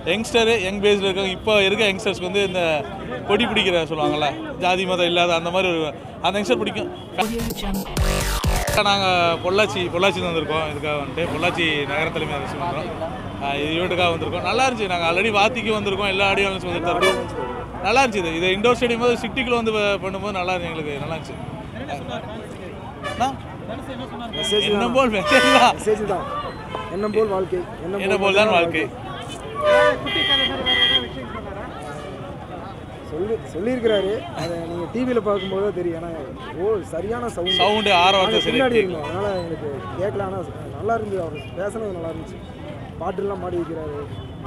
Youngster young பேஸில் இருக்காங்க இப்போ இருக்க யங்ஸ்டர்ஸ்க்கு வந்து இந்த கொடி பிடிக்கிற சொல்லுவாங்கல்ல ஜாதி மதம் இல்லாத அந்த மாதிரி ஒரு அந்த யங்ஸ்டர் பிடிக்கும் நாங்கள் பொள்ளாச்சி பொள்ளாச்சி வந்திருக்கோம் இதுக்காக வந்துட்டு பொள்ளாச்சி நகர தலைமை அரசு பண்ணுறோம் இது ஈவெண்ட்டுக்காக வந்திருக்கோம் நல்லா இருந்துச்சு நாங்கள் ஆல்ரெடி வாத்திக்கு வந்திருக்கோம் எல்லா ஆடியோன்ஸ் வந்துட்டு தான் இருக்கோம் நல்லா இருந்துச்சு இது இது இண்டோர் ஸ்டேடியம் போது சிட்டிக்குள்ளே வந்து ப- பண்ணும்போது நல்லா இருந்துச்சு எங்களுக்கு நல்லா இருந்துச்சு அண்ணா, மெசேஜ் என்ன போல் மெசேஜ் தான் மெசேஜ் தான் எண்ணம் போல் வாழ்க்கை என்ன போல் தான் வாழ்க்கை சொல்லி சொல்லியிருக்கிறாரு அதை நீங்கள் டிவியில் பார்க்கும்போது தான் தெரியும் ஏன்னா ஓ சரியான சவுண்ட் சவுண்டு ஆரவாரத்தை சரி பின்னாடி இருந்தோம் அதனால் எங்களுக்கு கேட்கல ஆனால் நல்லா இருந்துச்சு அவர் பேசுனது நல்லா இருந்துச்சு பாட்டுலாம் பாடி வைக்கிறாரு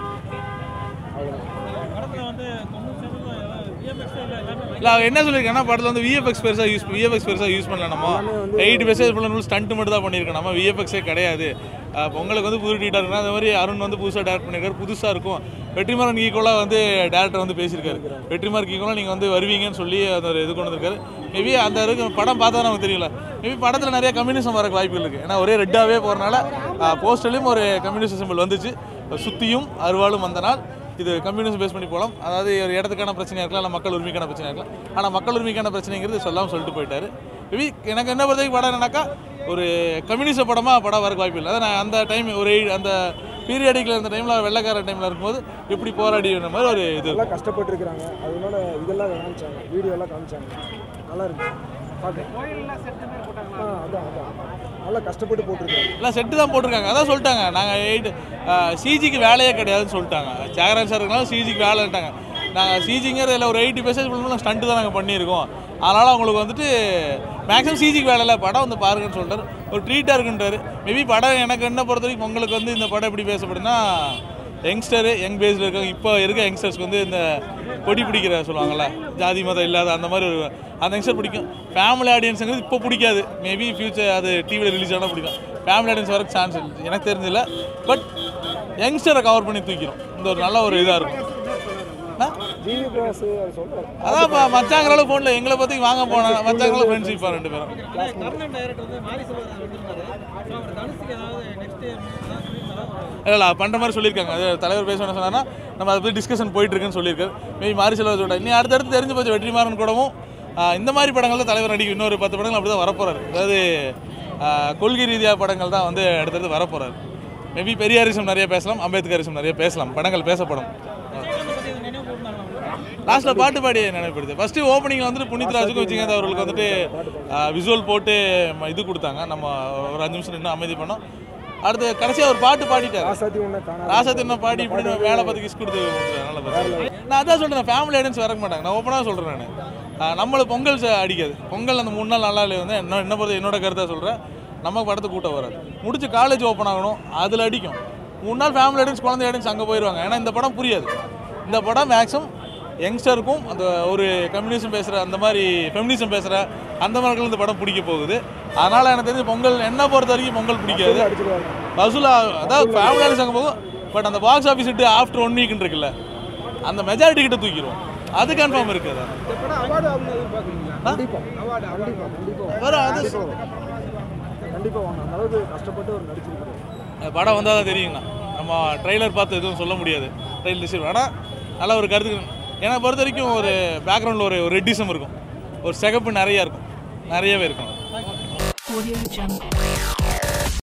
அவ்வளோ இல்லை அவங்க என்ன சொல்லியிருக்காங்கன்னா படத்தில் வந்து விஎஃப்எக்ஸ் பெருசாக யூஸ் விஎஃப்எக்ஸ் பெருசாக யூஸ் பண்ணல நம்ம எயிட் பெர்சேஜ் ஃபுல் ஸ்டண்ட் மட்டும் தான் பண்ணியிருக்கோம் நம்ம விஎஃப்எக்ஸே கிடையாது அஹ் பொங்கலுக்கு வந்து புது டீட்டாக இருக்குன்னா அந்த மாதிரி அருண் வந்து புதுசாக டேரக்ட் பண்ணியிருக்காரு புதுசாக இருக்கும் வெற்றிமாறன் ஈக்குவலாக வந்து டேரக்டர் வந்து பேசியிருக்காரு வெற்றிமாறன் ஈக்குவலாக நீங்கள் வந்து வருவீங்கன்னு சொல்லி அந்த ஒரு இது கொண்டு வந்திருக்காரு மேபி அந்த இருக்கு படம் பார்த்தா நமக்கு தெரியல மேபி படத்தில் நிறைய கம்யூனிசம் வரக்கு வாய்ப்புகள் இருக்குது ஏன்னா ஒரே ரெட்டாகவே போகிறனால போஸ்டர்லேயும் ஒரு கம்யூனிஸ்ட் சிம்பிள் வந்துச்சு சுத்தியும் அருவாளும் வந்த நாள் இது கம்யூனிசம் பேஸ் பண்ணி போகலாம் அதாவது ஒரு இடத்துக்கான பிரச்சனையாக இருக்கலாம் இல்லை மக்கள் உரிமைக்கான பிரச்சனையாக இருக்கலாம் ஆனால் மக்கள் உரிமைக்கான பிரச்சனைங்கிறது சொல்லாமல் சொல்லிட்டு போயிட்டாரு மேபி எனக்கு என்ன பொறுத்த வரைக்கும் படம் என்னன்னாக்கா ஒரு கம்யூனிச படமாக படம் வரக்கு வாய்ப்பு இல்லை அதான் நான் அந்த டைம் ஒரு ஏழு- அந்த பீரியடிக்கில் இருந்த டைமில் வெள்ளைக்கார டைமில் இருக்கும்போது எப்படி போராடி மாதிரி ஒரு இது நல்லா கஷ்டப்பட்டுருக்குறாங்க அதனால இதெல்லாம் காமிச்சாங்க வீடியோலாம் காமிச்சாங்க நல்லா இருந்துச்சு பார்க்க ஆ அதான் அதான் நல்லா கஷ்டப்பட்டு போட்டிருக்காங்க எல்லாம் செட்டு தான் போட்டிருக்காங்க அதான் சொல்லிட்டாங்க நாங்கள் எயிட் சிஜிக்கு வேலையே கிடையாதுன்னு சொல்லிட்டாங்க ஜெகராஜ் சார் இருக்கலாம் சிஜிக்கு வேலைன்ட்டாங்க நாங்கள் சிஜிங்கிற இல்லை ஒரு எயிட்டி பெர்சன்ட் ஃபுல்லாக ஸ்டண்ட்டு தான் நாங்கள் பண்ணியிருக்கோம் அதனால் அவங்களுக்கு வந்துட்டு மேக்ஸிமம் சிஜிக்கு வேலை இல்லை படம் வந்து பாருங்கன்னு சொல்லிட்டாரு ஒரு ட்ரீட்டாக இருக்குன்றாரு மேபி படம் எனக்கு என்ன பொறுத்த வரைக்கும் உங்களுக்கு வந்து இந்த படம் எப்படி பேசப்படுதுன்னா யங்ஸ்டரு யங் பேஸில் இருக்காங்க இப்போ இருக்க யங்ஸ்டர்ஸ்க்கு வந்து இந்த கொடி பிடிக்கிற சொல்லுவாங்கள்ல ஜாதி மதம் இல்லாத அந்த மாதிரி ஒரு அந்த யங்ஸ்டர் பிடிக்கும் ஃபேமிலி ஆடியன்ஸுங்கிறது இப்போ பிடிக்காது மேபி ஃபியூச்சர் அது டிவியில் ரிலீஸ் ஆனால் பிடிக்கும் ஃபேமிலி ஆடியன்ஸ் வரக்கு சான்ஸ் இல்லை எனக்கு தெரிஞ்சதில்ல பட் யங்ஸ்டரை கவர் பண்ணி தூக்கிடும் இந்த ஒரு நல்ல ஒரு இதாக இருக்கும் ஆ? ஜிவி பிரகாஷ் அவர் சொல்கிறார் அதான் இப்போ மச்சாங்கிறாலும் ஃபோனில் எங்களை பற்றி வாங்க போனேன் மச்சாங்களும் ஃப்ரெண்ட்ஷிப்பாக ரெண்டு பேரும் கர்ணன் டைரக்டர் வந்து மாரி செல்வராஜ் வந்திருந்தாரு ஸோ அவர் தனுஷுக்கு ஏதாவது நெக்ஸ்ட் இல்லை இல்லை பண்ணுற மாதிரி சொல்லியிருக்காங்க அது தலைவர் பேச என்ன சொன்னார்னா நம்ம அதை பற்றி டிஸ்கஷன் போயிட்டு இருக்குன்னு சொல்லியிருக்காரு மேபி மாரி செல்வத்தோட இனி அடுத்தடுத்து தெரிஞ்சு போச்சு வெற்றிமாறன் கூடவும் ஆஹ், இந்த மாதிரி படங்கள்ல தலைவர் நடிக்கும் இன்னொரு பத்து படங்கள் அப்படி தான் வரப்போறாரு அதாவது ஆஹ், கொள்கை ரீதியாக படங்கள் தான் வந்து அடுத்தடுத்து வரப்போறாரு மேபி பெரியாரிசம் நிறைய பேசலாம் அம்பேத்கரிசம் நிறைய பேசலாம் படங்கள் பேசப்படும் நினைவு கூர்ந்தாங்க லாஸ்ட்டில் பாட்டு பாடி நினைப்படுது ஃபஸ்ட்டு ஓப்பனிங்கில் வந்துட்டு புனித் ராஜுக்கும் விஜயகாந்த் அவர்களுக்கு வந்துட்டு விசுவல் போட்டு ம- இது கொடுத்தாங்க நம்ம ஒரு அஞ்சு நிமிஷம் நின்று அமைதி பண்ணோம் அடுத்து கடைசியாக ஒரு பாட்டு பாடிட்டார் ராசாத்தி ஒன்று காணாம ராசத்து என்ன பாடி இப்படி மேலே பார்த்து கிஸ் கொடுத்து கொடுத்தாரு. நல்ல படம். நான் அதான் சொல்றேன் ஃபேமிலி ஆடியன்ஸ் வரக்க மாட்டாங்க நான் ஓப்பனாக சொல்கிறேன் நான் நம்மளுக்கு பொங்கல் ச- அடிக்காது பொங்கல் அந்த மூணு நாள் நல்லா இல்லை வந்து என்ன என்ன பொறுத்த என்னோட கருத்தை சொல்கிறேன் நம்ம படத்தை கூட்டம் வராது முடிச்சு காலேஜ் ஓப்பன் ஆகணும் அதில் அடிக்கும் மூணு நாள் ஃபேமிலி ஆடியன்ஸ் குழந்தை ஆடியன்ஸ் அங்கே போயிடுவாங்க ஏன்னா இந்த படம் புரியாது இந்த படம் மேக்ஸிமம் யங்ஸ்டருக்கும் அந்த ஒரு கம்யூனிசம் பேசுகிற அந்த மாதிரி ஃபெமினிசம் பேசுகிற அந்த மக்கள் இந்த படம் பிடிக்க போகுது அதனால் எனக்கு தெரிஞ்சு பொங்கல் என்ன பொறுத்த வரைக்கும் பொங்கல் பிடிக்காது அடிச்சிருவாரு வசூலா அதாவது ஃபேமிலி ஆடியன்ஸ் அங்கே போகும் பட் அந்த பாக்ஸ் ஆஃபீஸ் விட்டு ஆஃப்டர் ஒன் வீக் இருக்குல்ல அந்த மெஜாரிட்டி கிட்ட தூக்கிடுவோம் அது கன்ஃபார்ம் இருக்குது கண்டிப்பாக கண்டிப்பாக கண்டிப்பாக வரும் அது கண்டிப்பாக வாங்க அந்த அளவுக்கு கஷ்டப்பட்டு அவர் நடிச்சிருக்காரு அந்த படம் வந்தால் தான் தெரியுங்கண்ணா நம்ம ட்ரெய்லர் பார்த்து எதுவும் சொல்ல முடியாது ட்ரெயிலர் டிசைன் ஆனால் நல்ல ஒரு கருத்து எனக்கு பொறுத்த வரைக்கும் ஒரு பேக்ரவுண்டில் ஒரு ஒரு ரெட்டிசம் இருக்கும் ஒரு சிகப்பு நிறையா இருக்கும் நிறையவே இருக்கும் Audio Jungle.